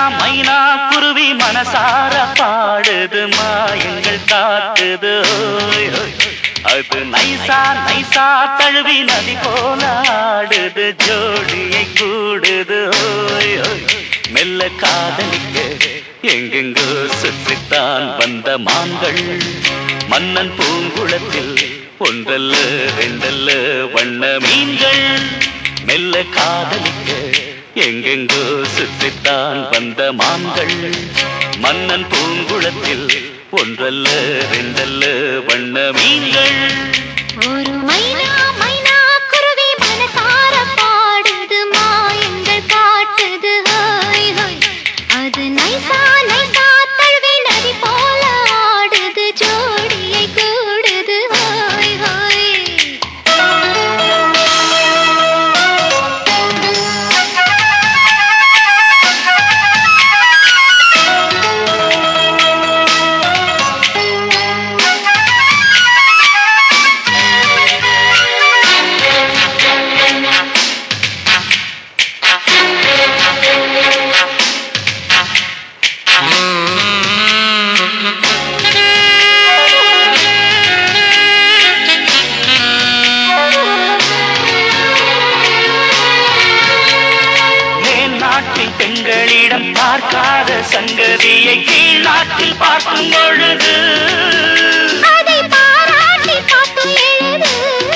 மைனா குருவி மனசார பாடுது மாயங்கள் காட்டுது ஓய், ஓய். அது நைசா நைசா தழுவி நதி போல ஆடுது ஜோடியை கூடுது ஓய், ஓய். மெல்ல காதலிக்க எங்கெங்கோ சுற்றித்தான் வந்த மான்கள் மன்னன் பூங்குளத்தில் ஒன்றல்ல ரெண்டல்ல வண்ண மீன்கள் மெல்ல காதலிக்க எங்கெங்கோ சுற்றித்தான் வந்த மான்கள் மன்னன் பூங்குளத்தில் ஒன்றல்ல ரெண்டல்ல வண்ண மீன்கள் ஒரு மைனா மைனா குருவி மனசார பாடுது மாயங்கள் காட்டுது ஹோய் ஹோய் அது நைசா நைசா தழுவி நதி போல ஆடுது ஜோடியை கூடுது ஹோய் ஹோய் மேல் நாட்டில் பெண்களிடம் பார்க்காத சங்கதியை கீழ் நாட்டில் பார்க்கும் பொழுது அதை பாராட்டி பாட்டு எழுது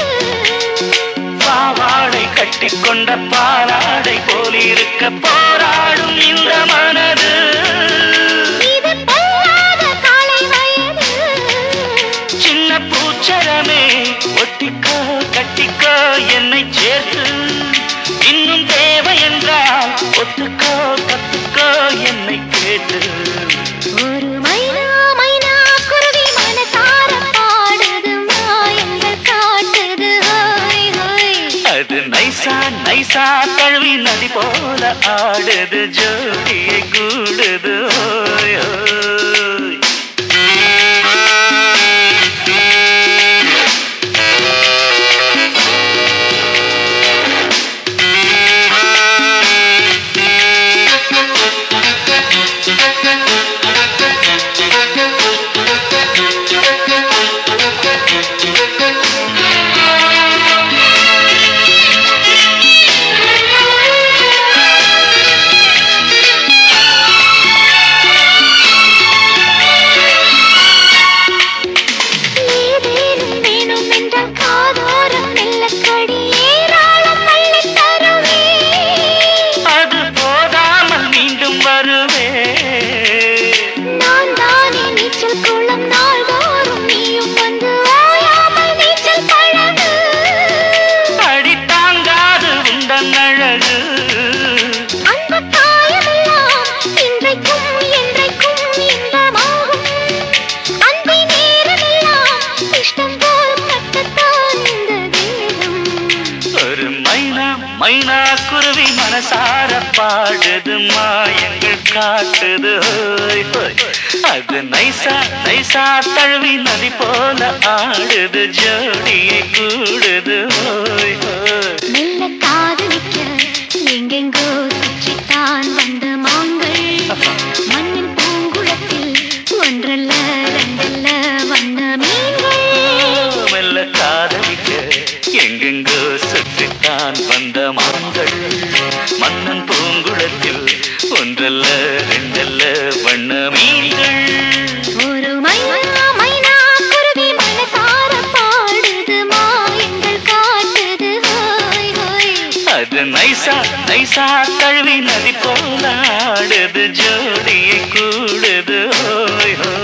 பாவாடை கட்டிக்கொண்ட பாலாடை போலிருக்க போராடும் இந்த மனது இது பொல்லாத காலை வயது சின்ன பூச்சரமே ஒட்டிக்கோ கட்டிக்கோ என்னை சேர்த்து இன்னும் தேவை என்றால் ஒத்துக்கோ கத்துக்கோ என்னை கேட்டு ஒரு மைனா மைனா குருவி மனசார பாடுது மாயங்கள் காட்டுது ஹோய் ஹோய் அது நைசா நைசா தழுவி நதி போல ஆடுது ஜோடியை கூடுது ஓய், ஓய். ஏதேனும் வேணும் என்றால் காதோரம் மெல்லக்கடி ஏராளம் அள்ளித் தருவே அது போதாமல் மீண்டும் வருவே நான் தானே நீச்சல் குளம் நாள்தோறும் நீயும் வந்து ஓயாமல் நீச்சல் பழகு அடி தாங்காது உந்தன் அழகு அந்த காயமெல்லாம் இன்றைக்கும் என்றைக்கும் இன்பமாகும் அந்தி நேரமெல்லாம் இஷ்டம் போல் கட்டத்தான் இந்த தேகம் ஒரு மைனா மைனா குருவி மனசார பாடுது மாயங்கள் காட்டுது ஓய், ஓய். அது நைசா நைசா தழுவி நதி போல ஆடுது ஜோடியை கூடுது ஓய், ஓய். மெல்ல காதலிக்க எங்கெங்கோ சுற்றித்தான் வந்த மாங்கள் மண்ணின் பூங்குளத்தில் ஒன்றல்ல ரெண்டல்ல வண்ண மீன்கள் மெல்ல காதலிக்க எங்கெங்கோ சுற்றித்தான் வந்த மான்கள் மன்னன் பூங்குளத்தில் ஒன்றல்ல ரெண்டல்ல வண்ண மீன்கள் ஒரு மைனா மைனா குருவி மனசார பாடுது மாயங்கள் காட்டுது ஹோய் ஹோய் அது நைசா நைசா தழுவி நதி போல ஆடுது ஜோடியை கூடுது ஓய், ஓய்.